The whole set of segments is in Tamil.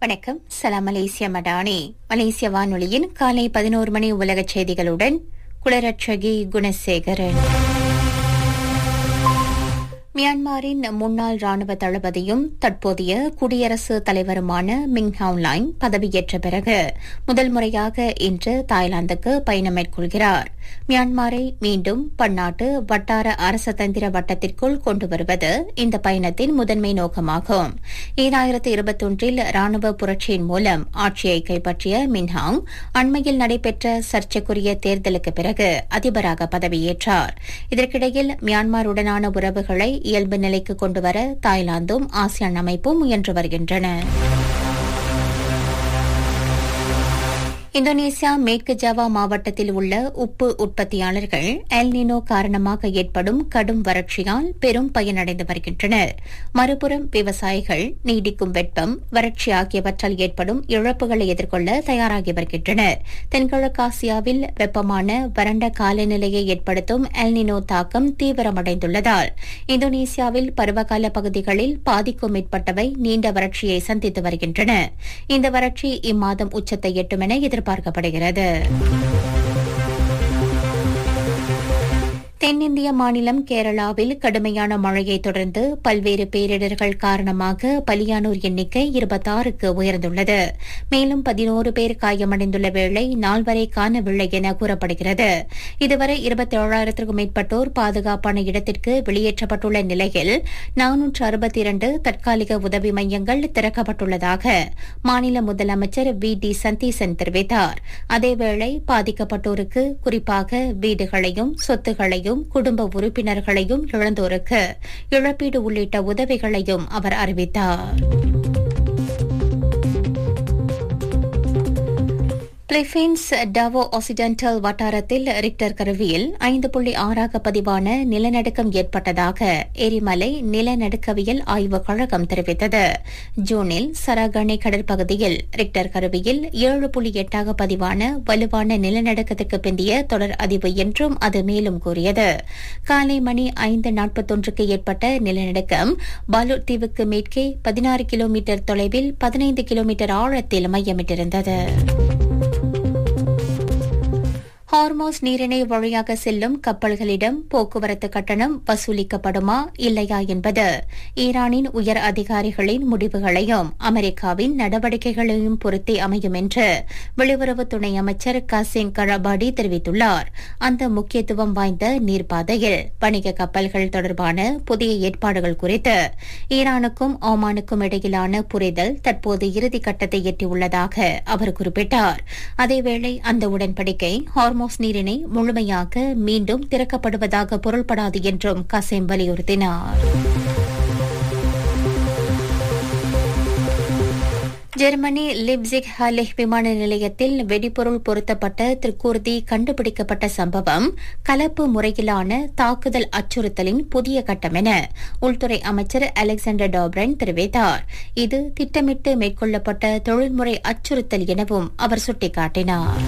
வணக்கம் சலாம் மலேசிய மடானி மலேசிய வானொலியின் காலை பதினோரு மணி உலகச் செய்திகளுடன் குளரட்சகி குணசேகரன் மியான்மரின் முன்னாள் ராணுவ தளபதியும் தற்போதைய குடியரசுத் தலைவருமான மிங் ஹவுன்லைன் பதவியேற்ற பிறகு முதல் முறையாக இன்று தாய்லாந்துக்கு பயணம் மேற்கொள்கிறார் மியான்மரை மீண்டும் பன்னாட்டு வட்டார அரசதந்திர வட்டத்திற்குள் கொண்டு வருவது இந்த பயணத்தின் முதன்மை நோக்கமாகும் ஈராயிரத்து இருபத்தொன்றில் ராணுவ புரட்சியின் மூலம் ஆட்சியை கைப்பற்றிய மின்ஹாங் அண்மையில் நடைபெற்ற சர்ச்சைக்குரிய தேர்தலுக்கு பிறகு அதிபராக பதவியேற்றார் இதற்கிடையில் மியான்மருடனான உறவுகளை இயல்பு நிலைக்கு கொண்டுவர தாய்லாந்தும் ஆசியான் அமைப்பும் முயன்று வருகின்றன இந்தோனேசியா மேற்கு ஜாவா மாவட்டத்தில் உள்ள உப்பு உற்பத்தியாளர்கள் எல்னினோ காரணமாக ஏற்படும் கடும் வறட்சியால் பெரும் பயனடைந்து வருகின்றனர் மறுபுறம் விவசாயிகள் நீடிக்கும் வெப்பம் வறட்சி ஆகியவற்றால் ஏற்படும் இழப்புகளை எதிர்கொள்ள தயாராகி வருகின்றனர் தென்கிழக்காசியாவில் வெப்பமான வறண்ட காலநிலையை ஏற்படுத்தும் எல்னினோ தாக்கம் தீவிரமடைந்துள்ளதால் இந்தோனேசியாவில் பருவகால பகுதிகளில் பாதிக்கும் மேற்பட்டவை நீண்ட வறட்சியை சந்தித்து வருகின்றன இந்த வறட்சி இம்மாதம் உச்சத்தை எட்டும் என எதிர்பார்க்கப்படுகிறது தென்னிந்திய மாநிலம் கேரளாவில் கடுமையான மழையை தொடர்ந்து பல்வேறு பேரிடர்கள் காரணமாக பலியானோர் எண்ணிக்கை இருபத்தாறுக்கு உயர்ந்துள்ளது மேலும் பதினோரு பேர் காயமடைந்துள்ள வேளை நால்வரை காணவில்லை என கூறப்படுகிறது இதுவரை இருபத்தேழாயிரத்திற்கும் மேற்பட்டோர் பாதுகாப்பான இடத்திற்கு வெளியேற்றப்பட்டுள்ள நிலையில் நானூற்று அறுபத்தி இரண்டு தற்காலிக உதவி மையங்கள் திறக்கப்பட்டுள்ளதாக மாநில முதலமைச்சர் வி டி சந்தீசன் தெரிவித்தார் அதேவேளை பாதிக்கப்பட்டோருக்கு குறிப்பாக வீடுகளையும் சொத்துகளையும் உறுப்பினர்களையும் குடும்ப உறுப்பினர்களையும் இழந்தோருக்கு இழப்பீடு உள்ளிட்ட உதவிகளையும் அவர் அறிவித்தார் பிலிப்பீன்ஸ் டவோ ஆசிடென்டல் வட்டாரத்தில் ரிக்டர் கருவியில் ஐந்து புள்ளி ஆறாக பதிவான நிலநடுக்கம் ஏற்பட்டதாக எரிமலை நிலநடுக்கவியல் ஆய்வுக் கழகம் தெரிவித்தது ஜூனில் சராகணை கடற்பகுதியில் ரிக்டர் கருவியில் ஏழு புள்ளி எட்டாக பதிவான வலுவான நிலநடுக்கத்துக்கு பிந்திய தொடர் அதிவு என்றும் அது மேலும் கூறியது காலை மணி ஐந்து நாற்பத்தொன்றுக்கு ஏற்பட்ட நிலநடுக்கம் பாலூர் தீவுக்கு மேற்கே பதினாறு கிலோமீட்டர் தொலைவில் பதினைந்து கிலோமீட்டர் ஆழத்தில் மையமிட்டிருந்தது ஹார்மோஸ் நீரிணை வழியாக செல்லும் கப்பல்களிடம் போக்குவரத்து கட்டணம் வசூலிக்கப்படுமா இல்லையா என்பது ஈரானின் உயர் அதிகாரிகளின் முடிவுகளையும் அமெரிக்காவின் நடவடிக்கைகளையும் பொறுத்தே அமையும் என்று வெளியுறவு துணை அமைச்சர் காசிம் கராபாடி தெரிவித்துள்ளார் அந்த முக்கியத்துவம் வாய்ந்த நீர்ப்பாதையில் வணிக கப்பல்கள் தொடர்பான புதிய ஏற்பாடுகள் குறித்து ஈரானுக்கும் ஓமானுக்கும் இடையிலான புரிதல் தற்போது இறுதிக்கட்டத்தை எட்டியுள்ளதாக அவர் குறிப்பிட்டார் அதேவேளை அந்த உடன்படிக்கை ஹார்மோஸ் நீரிணை முழுமையாக மீண்டும் திறக்கப்படுவதாக பொருள்படாது என்றும் கசேம் வலியுறுத்தினார் ஜெர்மனி லிப்சிக் ஹாலிக் விமான நிலையத்தில் வெடிபொருள் பொருத்தப்பட்ட திருக்கூர்தி கண்டுபிடிக்கப்பட்ட சம்பவம் கலப்பு முறையிலான தாக்குதல் அச்சுறுத்தலின் புதிய கட்டம் என உள்துறை அமைச்சர் அலெக்சாண்டர் டாப்ரன் தெரிவித்தார் இது திட்டமிட்டு மேற்கொள்ளப்பட்ட தொழில்முறை அச்சுறுத்தல் எனவும் அவர் சுட்டிக்காட்டினார்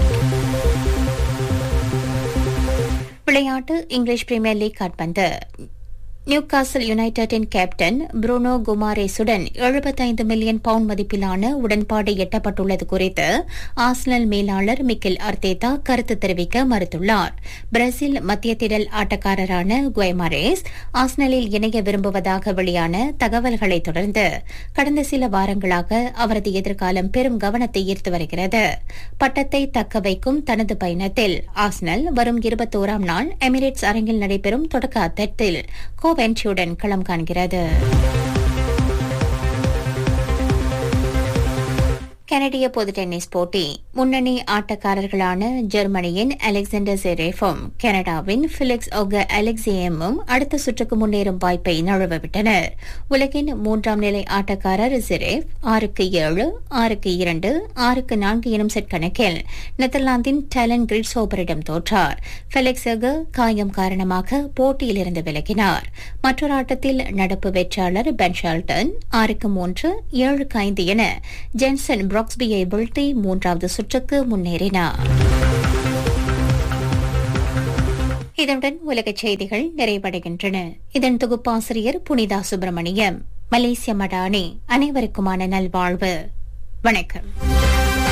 விளையாட்டு இங்கிலீஷ் பிரீமியர் லீக் காட்பந்து நியூ காசல் யுனைடெடின் கேப்டன் புருனோ குமாரேசுடன் எழுபத்தைந்து மில்லியன் பவுண்ட் மதிப்பிலான உடன்பாடு எட்டப்பட்டுள்ளது குறித்து ஆஸ்னல் மேலாளர் மிக்கேல் அர்த்தேதா கருத்து தெரிவிக்க மறுத்துள்ளார் பிரேசில் மத்திய திடல் ஆட்டக்காரரான குயமாரேஸ் ஆஸ்னலில் இணைய விரும்புவதாக வெளியான தகவல்களை தொடர்ந்து கடந்த சில வாரங்களாக அவரது எதிர்காலம் பெரும் கவனத்தை ஈர்த்து வருகிறது பட்டத்தை தக்க வைக்கும் தனது பயணத்தில் ஆஸ்னல் வரும் இருபத்தோராம் நாள் எமிரேட்ஸ் அரங்கில் நடைபெறும் தொடக்க அத்தத்தில் கோவென்ட்ரியுடன் களம் காண்கிறது கனடிய பொது டென்னிஸ் போட்டி முன்னணி ஆட்டக்காரர்களான ஜெர்மனியின் அலெக்சாண்டர் ஜெரேஃபும் கனடாவின் பிலிக்ஸ் ஒக அலெக்சியமும் அடுத்த சுற்றுக்கு முன்னேறும் வாய்ப்பை நழுவவிட்டனர் உலகின் மூன்றாம் நிலை ஆட்டக்காரர் ஜெரேஃப் ஆறுக்கு ஏழு ஆறுக்கு இரண்டு ஆறுக்கு நான்கு எனும் செட் கணக்கில் நெதர்லாந்தின் டேலன் கிரிட்ஸோபரிடம் தோற்றார் ஃபெலிக்ஸ் ஒக காயம் காரணமாக போட்டியிலிருந்து விலகினார் மற்றொரு ஆட்டத்தில் நடப்பு வெற்றியாளர் பென் ஷால்டன் ஆறுக்கு மூன்று ஏழுக்கு ஐந்து என ஜென்சன் பிராக்ஸ்பியை வீழ்த்தி மூன்றாவது சுற்றுக்கு முன்னேறினார் இதனுடன் உலகச் செய்திகள் நிறைவடைகின்றன இதன் தொகுப்பாசிரியர் புனிதா சுப்பிரமணியம் மலேசிய மடானி அனைவருக்குமான நல்வாழ்வு வணக்கம்